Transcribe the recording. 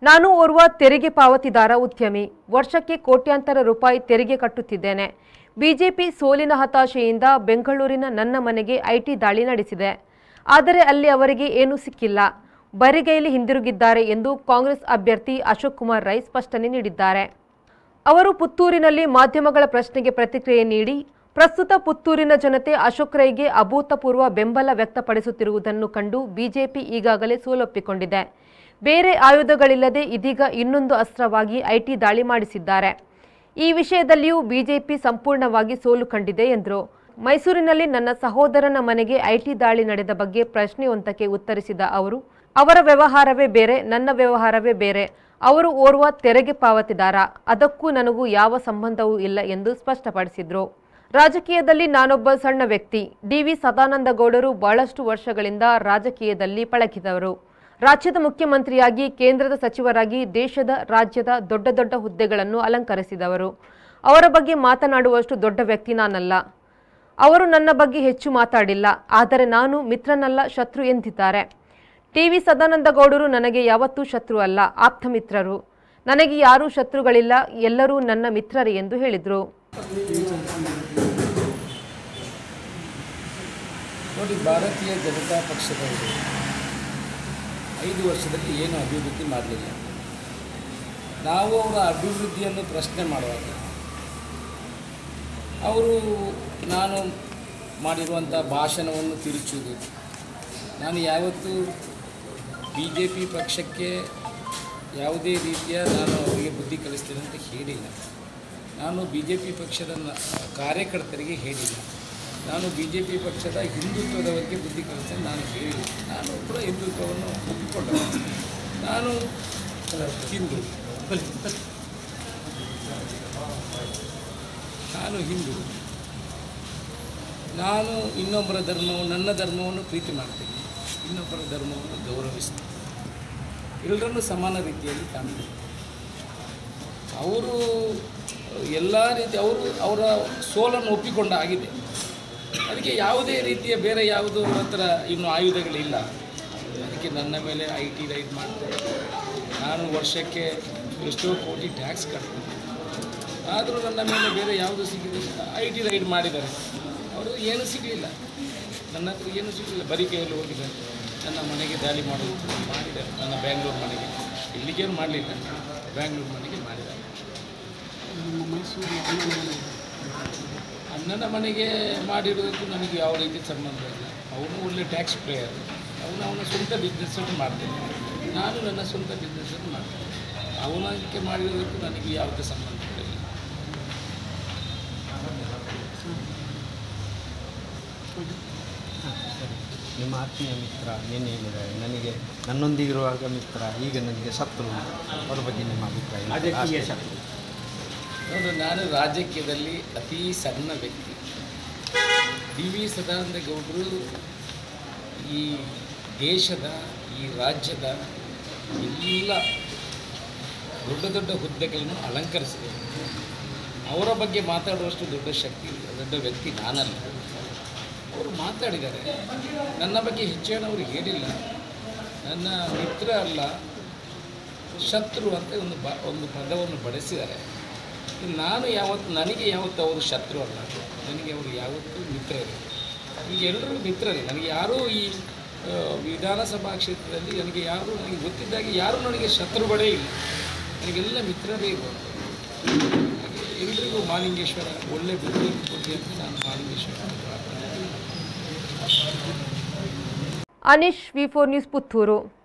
ನಾನು ಓರ್ವ ತೆರಿಗೆ ಪಾವತಿದಾರ ಉದ್ಯಮಿ ವರ್ಷಕ್ಕೆ ಕೋಟ್ಯಾಂತರ ರೂಪಾಯಿ ತೆರಿಗೆ ಕಟ್ಟುತ್ತಿದ್ದೇನೆ ಬಿಜೆಪಿ ಸೋಲಿನ ಹತಾಶೆಯಿಂದ ಬೆಂಗಳೂರಿನ ನನ್ನ ಮನೆಗೆ ಐಟಿ ದಾಳಿ ನಡೆಸಿದೆ ಆದರೆ ಅಲ್ಲಿ ಅವರಿಗೆ ಏನೂ ಸಿಕ್ಕಿಲ್ಲ ಬರಿಗೈಲಿ ಹಿಂದಿರುಗಿದ್ದಾರೆ ಎಂದು ಕಾಂಗ್ರೆಸ್ ಅಭ್ಯರ್ಥಿ ಅಶೋಕ್ ಕುಮಾರ್ ರೈ ಸ್ಪಷ್ಟನೆ ನೀಡಿದ್ದಾರೆ ಅವರು ಪುತ್ತೂರಿನಲ್ಲಿ ಮಾಧ್ಯಮಗಳ ಪ್ರಶ್ನೆಗೆ ಪ್ರತಿಕ್ರಿಯೆ ನೀಡಿ ಪ್ರಸ್ತುತ ಪುತ್ತೂರಿನ ಜನತೆ ಅಶೋಕ್ ರೈಗೆ ಅಭೂತಪೂರ್ವ ಬೆಂಬಲ ವ್ಯಕ್ತಪಡಿಸುತ್ತಿರುವುದನ್ನು ಕಂಡು ಬಿಜೆಪಿ ಈಗಾಗಲೇ ಸೋಲೊಪ್ಪಿಕೊಂಡಿದೆ ಬೇರೆ ಆಯುಧಗಳಿಲ್ಲದೆ ಇದೀಗ ಇನ್ನೊಂದು ಅಸ್ತ್ರವಾಗಿ ಐಟಿ ದಾಳಿ ಮಾಡಿಸಿದ್ದಾರೆ ಈ ವಿಷಯದಲ್ಲಿಯೂ ಬಿಜೆಪಿ ಸಂಪೂರ್ಣವಾಗಿ ಸೋಲು ಕಂಡಿದೆ ಎಂದರು ಮೈಸೂರಿನಲ್ಲಿ ನನ್ನ ಸಹೋದರನ ಮನೆಗೆ ಐಟಿ ದಾಳಿ ನಡೆದ ಬಗ್ಗೆ ಪ್ರಶ್ನೆಯೊಂದಕ್ಕೆ ಉತ್ತರಿಸಿದ ಅವರು ಅವರ ವ್ಯವಹಾರವೇ ಬೇರೆ ನನ್ನ ವ್ಯವಹಾರವೇ ಬೇರೆ ಅವರು ಓರ್ವ ತೆರಿಗೆ ಪಾವತಿದಾರ ಅದಕ್ಕೂ ನನಗೂ ಯಾವ ಸಂಬಂಧವೂ ಇಲ್ಲ ಎಂದು ಸ್ಪಷ್ಟಪಡಿಸಿದರು ರಾಜಕೀಯದಲ್ಲಿ ನಾನೊಬ್ಬ ಸಣ್ಣ ವ್ಯಕ್ತಿ ಡಿವಿ ಸದಾನಂದ ಗೌಡರು ಬಹಳಷ್ಟು ವರ್ಷಗಳಿಂದ ರಾಜಕೀಯದಲ್ಲಿ ಪಳಗಿದವರು ರಾಜ್ಯದ ಮುಖ್ಯಮಂತ್ರಿಯಾಗಿ ಕೇಂದ್ರದ ಸಚಿವರಾಗಿ ದೇಶದ ರಾಜ್ಯದ ದೊಡ್ಡ ದೊಡ್ಡ ಹುದ್ದೆಗಳನ್ನು ಅಲಂಕರಿಸಿದವರು ಅವರ ಬಗ್ಗೆ ಮಾತನಾಡುವಷ್ಟು ದೊಡ್ಡ ವ್ಯಕ್ತಿ ನಾನಲ್ಲ ಅವರು ನನ್ನ ಬಗ್ಗೆ ಹೆಚ್ಚು ಮಾತಾಡಿಲ್ಲ ಆದರೆ ನಾನು ಮಿತ್ರನಲ್ಲ ಶತ್ರು ಎಂದಿದ್ದಾರೆ ಟಿವಿ ಸದಾನಂದ ಗೌಡರು ನನಗೆ ಯಾವತ್ತೂ ಶತ್ರು ಅಲ್ಲ ಆಪ್ತ ಮಿತ್ರರು ನನಗೆ ಯಾರೂ ಶತ್ರುಗಳಿಲ್ಲ ಎಲ್ಲರೂ ನನ್ನ ಮಿತ್ರರೇ ಎಂದು ಹೇಳಿದರು ನೋಡಿ ಭಾರತೀಯ ಜನತಾ ಪಕ್ಷದವರು ಐದು ವರ್ಷದಲ್ಲಿ ಏನು ಅಭಿವೃದ್ಧಿ ಮಾಡಲಿಲ್ಲ ನಾವು ಅವರ ಅಭಿವೃದ್ಧಿಯನ್ನು ಪ್ರಶ್ನೆ ಮಾಡುವಾಗ ಅವರು ನಾನು ಮಾಡಿರುವಂಥ ಭಾಷಣವನ್ನು ತಿರುಚುವುದು ನಾನು ಯಾವತ್ತೂ ಬಿ ಜೆ ಪಿ ಪಕ್ಷಕ್ಕೆ ಯಾವುದೇ ರೀತಿಯ ನಾನು ಅವರಿಗೆ ಬುದ್ಧಿ ಕಲಿಸ್ತೇನೆ ಅಂತ ಹೇಳಿಲ್ಲ ನಾನು ಬಿ ಜೆ ಪಿ ಪಕ್ಷದ ನ- ಕಾರ್ಯಕರ್ತರಿಗೆ ಹೇಳಿಲ್ಲ ನಾನು ಬಿ ಜೆ ಪಿ ಪಕ್ಷದ ಹಿಂದುತ್ವದ ಬಗ್ಗೆ ಬುದ್ಧಿ ಕಲಿಸ್ತೇನೆ ನಾನು ಹೇಳಿಲ್ಲ ನಾನು ಕೂಡ ಹಿಂದುತ್ವವನ್ನು ಒಪ್ಪಿಕೊಂಡ ನಾನು ಹಿಂದೂ ನಾನು ಹಿಂದೂ ನಾನು ಇನ್ನೊಬ್ಬರ ಧರ್ಮವನ್ನು ನನ್ನ ಧರ್ಮವನ್ನು ಪ್ರೀತಿ ಮಾಡ್ತೀನಿ ಇನ್ನೊಬ್ಬರ ಧರ್ಮವನ್ನು ಗೌರವಿಸ್ತೀನಿ ಎಲ್ಲರನ್ನೂ ಸಮಾನ ರೀತಿಯಲ್ಲಿ ಕಾಣ್ತೀನಿ ಅವರು ಎಲ್ಲ ರೀತಿ ಅವರು ಅವರ ಸೋಲನ್ನು ಒಪ್ಪಿಕೊಂಡ ಆಗಿದೆ ಅದಕ್ಕೆ ಯಾವುದೇ ರೀತಿಯ ಬೇರೆ ಯಾವುದೋ ಅವ್ರ ಹತ್ರ ಇನ್ನು ಆಯುಧಗಳಿಲ್ಲ ಅದಕ್ಕೆ ನನ್ನ ಮೇಲೆ ಐ ಟಿ ರೈಡ್ ಮಾಡ್ತಾರೆ ನಾನು ವರ್ಷಕ್ಕೆ ಎಷ್ಟೋ ಕೋಟಿ ಟ್ಯಾಕ್ಸ್ ಕಟ್ತೀನಿ ಆದರೂ ನನ್ನ ಮೇಲೆ ಬೇರೆ ಯಾವುದು ಸಿಗಲಿಲ್ಲ ಐ ಟಿ ರೈಡ್ ಮಾಡಿದ್ದಾರೆ ಅವರು ಏನೂ ಸಿಗಲಿಲ್ಲ ನನ್ನ ಹತ್ರ ಏನೂ ಸಿಗಲಿಲ್ಲ ಬರೀ ಕೈಯಲ್ಲಿ ಹೋಗಿದ್ದಾರೆ ನನ್ನ ಮನೆಗೆ ದಾಳಿ ಮಾಡೋದು ಮಾಡಿದ್ದಾರೆ ನನ್ನ ಬ್ಯಾಂಗ್ಳೂರು ಮನೆಗೆ ಇಲ್ಲಿಗೇನು ಮಾಡಲಿಲ್ಲ ಬ್ಯಾಂಗ್ಳೂರು ಮನೆಗೆ ಮಾಡಿದ್ದಾರೆ ಅಣ್ಣನ ಮನೆಗೆ ಮಾಡಿರೋದಕ್ಕೂ ನನಗೆ ಯಾವ ರೀತಿ ಸಂಬಂಧ ಇಲ್ಲ ಅವನು ಒಳ್ಳೆ ಟ್ಯಾಕ್ಸ್ ಪ್ಲೇಯರ್ ಅವನು ಅವನ ಸ್ವಂತ ಬಿಸ್ನೆಸ್ಸನ್ನು ಮಾಡ್ತಾನೆ ನಾನು ನನ್ನ ಸ್ವಂತ ಬಿಸ್ನೆಸ್ಸನ್ನು ಮಾಡ್ತೇನೆ ಅವನಕ್ಕೆ ಮಾಡಿರೋದಕ್ಕೂ ನನಗೆ ಯಾವುದೇ ಸಂಬಂಧ ಇಲ್ಲ ಸರಿ ನಿಮ್ಮ ಆತ್ಮೀಯ ಮಿತ್ರ ಏನು ಹೇಳಿದ್ದಾರೆ ನನಗೆ ನನ್ನೊಂದಿಗಿರುವಾಗ ಮಿತ್ರ ಈಗ ನನಗೆ ಶತ್ರು ಅದ್ರ ಬಗ್ಗೆ ನಿಮ್ಮ ಅಭಿಪ್ರಾಯ ರಾಜಕೀಯ ಶತ್ರು ನೋಡು ನಾನು ರಾಜಕೀಯದಲ್ಲಿ ಅತೀ ಸಣ್ಣ ವ್ಯಕ್ತಿ ಡಿ ವಿ ಸದಾನಂದ ಗೌಡರು ಈ ದೇಶದ ಈ ರಾಜ್ಯದ ಎಲ್ಲ ದೊಡ್ಡ ದೊಡ್ಡ ಹುದ್ದೆಗಳನ್ನು ಅಲಂಕರಿಸಿದರು ಅವರ ಬಗ್ಗೆ ಮಾತಾಡುವಷ್ಟು ದೊಡ್ಡ ಶಕ್ತಿ ದೊಡ್ಡ ವ್ಯಕ್ತಿ ನಾನಲ್ಲ ಅವರು ಮಾತಾಡಿದ್ದಾರೆ ನನ್ನ ಬಗ್ಗೆ ಹೆಚ್ಚೇನು ಅವರು ಹೇಳಿಲ್ಲ ನನ್ನ ಮಿತ್ರ ಅಲ್ಲ ಶತ್ರು ಅಂತ ಒಂದು ಬ ಒಂದು ಪದವನ್ನು ಬಳಸಿದ್ದಾರೆ ನಾನು ಯಾವತ್ತು ನನಗೆ ಯಾವತ್ತು ಅವರು ಶತ್ರು ಅಲ್ಲ ನನಗೆ ಅವರು ಯಾವತ್ತೂ ಮಿತ್ರರೇ ಈಗ ಎಲ್ಲರೂ ಮಿತ್ರರೇ ನನಗೆ ಯಾರೂ ಈ ಆ, ವಿಧಾನಸಭಾ ಕ್ಷೇತ್ರದಲ್ಲಿ ನನಗೆ ಯಾರು ನನಗೆ ಗೊತ್ತಿದ್ದಾಗೆ ಯಾರೂ ನನಗೆ ಶತ್ರುಗಳೇ ಇಲ್ಲ ನನಗೆಲ್ಲ ಮಿತ್ರರೇ ಇರೋದು ಹಾಗೆ ಎಲ್ರಿಗೂ ಮಾಲಿಂಗೇಶ್ವರ ಒಳ್ಳೆ ಬುದ್ಧಿ ಕೊಡಿ ಅಂತ ನಾನು ಮಾಲಿಂಗೇಶ್ವರ ಪ್ರಾರ್ಥನೆ ಮಾಡ್ತೀನಿ. Anish V four news Puttur